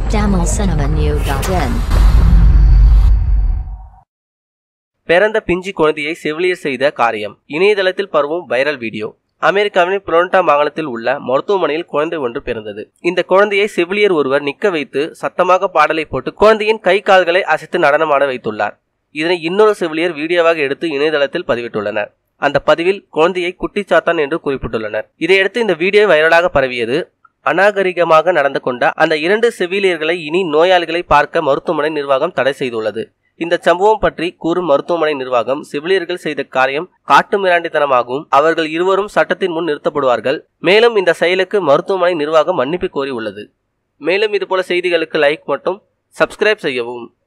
tamilcinemanew.in பிறந்த பிஞ்சி குழந்தையை செவிலியர் செய்த காரியம் இணையதளத்தில் பரவும் வைரல் வீடியோ அமெரிக்காவின் புளோன்டா மாகாணத்தில் உள்ள மருத்துவமனையில் குழந்தை ஒன்று பிறந்தது இந்த குழந்தையை செவிலியர் ஒருவர் நிக்க வைத்து சத்தமாக பாடலை போட்டு குழந்தையின் கை கால்களை அசைத்து நடனமாட வைத்துள்ளார் இதனை இன்னொரு செவிலியர் வீடியோவாக எடுத்து இணையதளத்தில் பதிவிட்டுள்ளனர் அந்த பதிவில் குழந்தையை குட்டிச்சாத்தான் என்று குறிப்பிட்டுள்ளனர் இதையடுத்து இந்த வீடியோ வைரலாக பரவியது அநாகரிகமாக நடந்து கொண்ட அந்த இரண்டு செவிலியர்களை இனி நோயாளிகளை பார்க்க மருத்துவமனை நிர்வாகம் தடை செய்துள்ளது இந்த சம்பவம் பற்றி கூறும் மருத்துவமனை நிர்வாகம் செவிலியர்கள் செய்த காரியம் காட்டு மிராண்டித்தனமாகவும் அவர்கள் இருவரும் சட்டத்தின் முன் நிறுத்தப்படுவார்கள் மேலும் இந்த செயலுக்கு மருத்துவமனை நிர்வாகம் மன்னிப்பு கோரி உள்ளது மேலும் இதுபோல செய்திகளுக்கு லைக் மற்றும் சப்ஸ்கிரைப் செய்யவும்